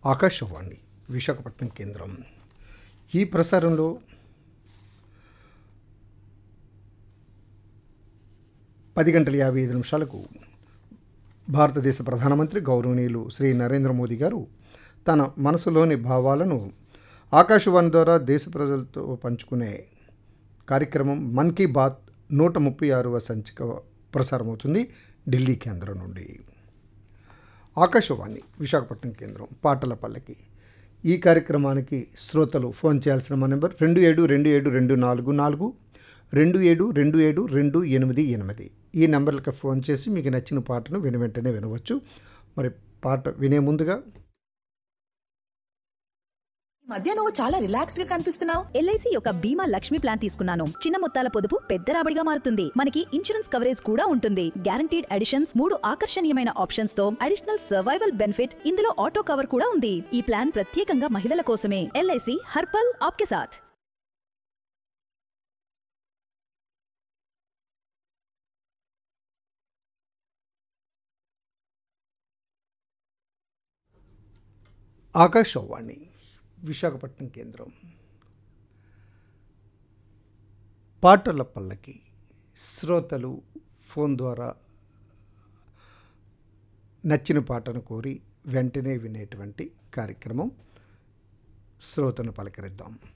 ఆకాశవాణి విశాఖపట్నం కేంద్రం ఈ ప్రసారంలో పది గంటల యాభై ఐదు నిమిషాలకు భారతదేశ ప్రధానమంత్రి గౌరవనీయులు శ్రీ నరేంద్ర మోదీ గారు తన మనసులోని భావాలను ఆకాశవాణి ద్వారా దేశ ప్రజలతో పంచుకునే కార్యక్రమం మన్ కీ బాత్ నూట ముప్పై ఆరవ సంచిక ప్రసారమవుతుంది ఢిల్లీ కేంద్రం నుండి ఆకాశవాణి విశాఖపట్నం కేంద్రం పాటల పల్లకి ఈ కార్యక్రమానికి శ్రోతలు ఫోన్ చేయాల్సిన మా నెంబర్ రెండు ఏడు రెండు ఏడు రెండు నాలుగు నాలుగు రెండు ఏడు రెండు ఏడు రెండు ఎనిమిది ఎనిమిది ఈ నెంబర్లకు ఫోన్ చేసి మీకు నచ్చిన పాటను విని వెంటనే వినవచ్చు మరి పాట వినే ముందుగా ఈ మధ్య నువ్వు చాలా రిలాక్స్డ్ గా కనిపిస్తున్నావు ఎల్ఐసి యొక్క బీమా లక్ష్మి ప్లాన్ తీసుకున్నాను చిన్న మొత్తాల పొదుపు పెద్ద రాబడిగా మారుతుంది మనకి ఇన్సూరెన్స్ కవరేజ్ కూడా ఉంటుంది గ్యారంటీడ్ అడిషన్స్ మూడు ఆకర్షణీయమైన ఆప్షన్స్ తో అడిషనల్ సర్వైవల్ బెనిఫిట్ ఇందులో ఆటో కవర్ కూడా ఉంది ఈ ప్లాన్ ప్రత్యేకంగా మహిళల కోసమే ఎల్ఐసి హర్పల్ ఆప్కే సాథ్ ఆకాశవాణి విశాఖపట్నం కేంద్రం పాటల పల్లకి శ్రోతలు ఫోన్ ద్వారా నచ్చిన పాటను కోరి వెంటనే వినేటువంటి కార్యక్రమం శ్రోతను పలకరిద్దాం